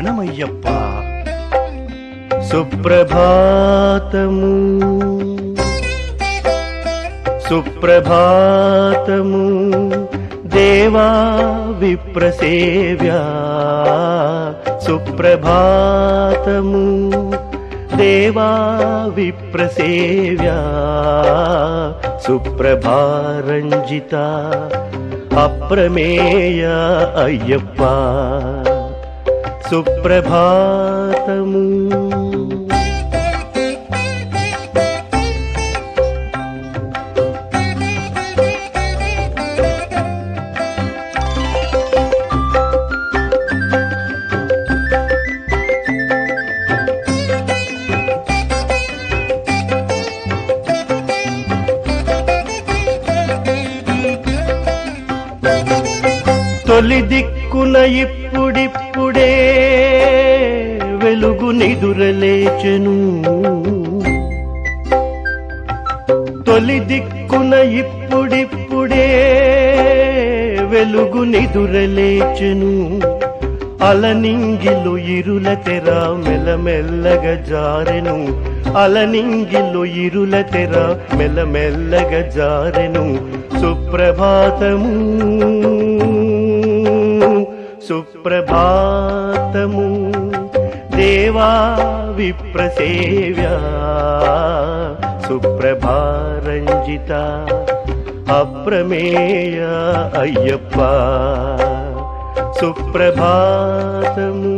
శరణమయ్యప్ప సుప్రభాతము సుప్రభాతము దేవా విప్రసేవ్యా సుప్రభాతము దేవా విప్రసేవ్యా సుప్రభారంజిత అప్రమేయ అయ్యప్ప సుప్రభాతము తొలి దిక్కున ఇప్పుడిప్పుడే వెలుగు నిదురలేచెను తొలి దిక్కున ఇప్పుడిప్పుడే వెలుగు నిదురలేచెను అలనింగిలు ఇరుల తెర మెల్లమెల్లగా జారెను అలనింగిలు ఇరుల తెర మెల్లమెల్లగా జారెను సుప్రభాతము సుప్రభాతము దేవా విప్రసేవ్యా సుప్రభారంజిత అప్రమేయ అయ్యప్ప సుప్రభాతము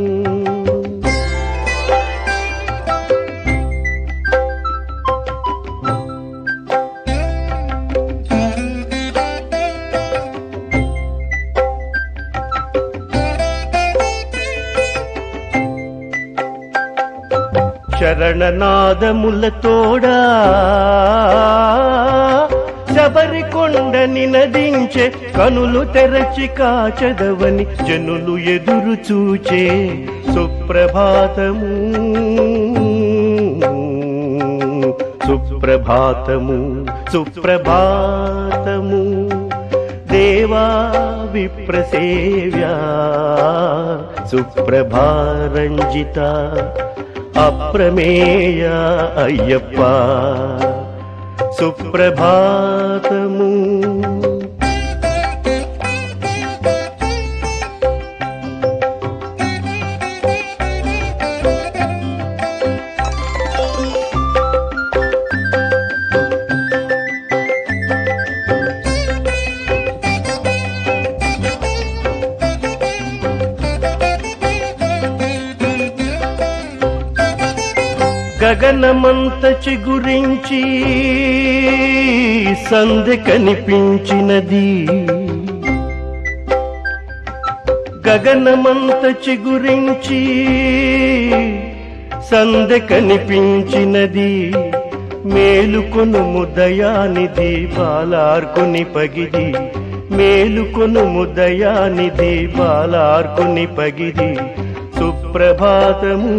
శరణనాదములతోడా శబరికొండ నినదించే కనులు తెరచి కాచదవని జనులు ఎదురు చూచే సుప్రభాతము సుప్రభాతము సుప్రభాతము దేవా విప్రసేవ్యా సుప్రభారంజిత అప్రమేయ అయ్యప్ప సుప్రభాతము గగనమంత చిగురించి సందె కనిపించినది గగనమంత చిగురించి సందె కనిపించినది మేలుకొను ముదయానిది బాలార్కుని పగిది మేలుకొను ముదయానిది బాలార్కుని పగిది సుప్రభాతము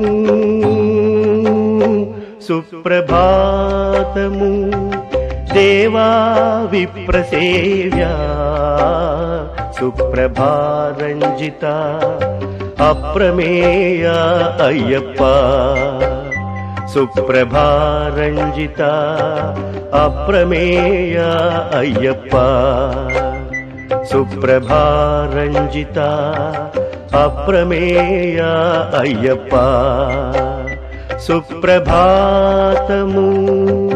సుప్రభాతము దేవా విప్రసేవ్యా సుప్రభారంజిత అప్రమేయ అయ్యప్ప సుప్రభారంజిత అప్రమేయ అయ్యప్ప సుప్రభారంజిత అప్రమేయ అయ్యప్ప సుప్రభాతము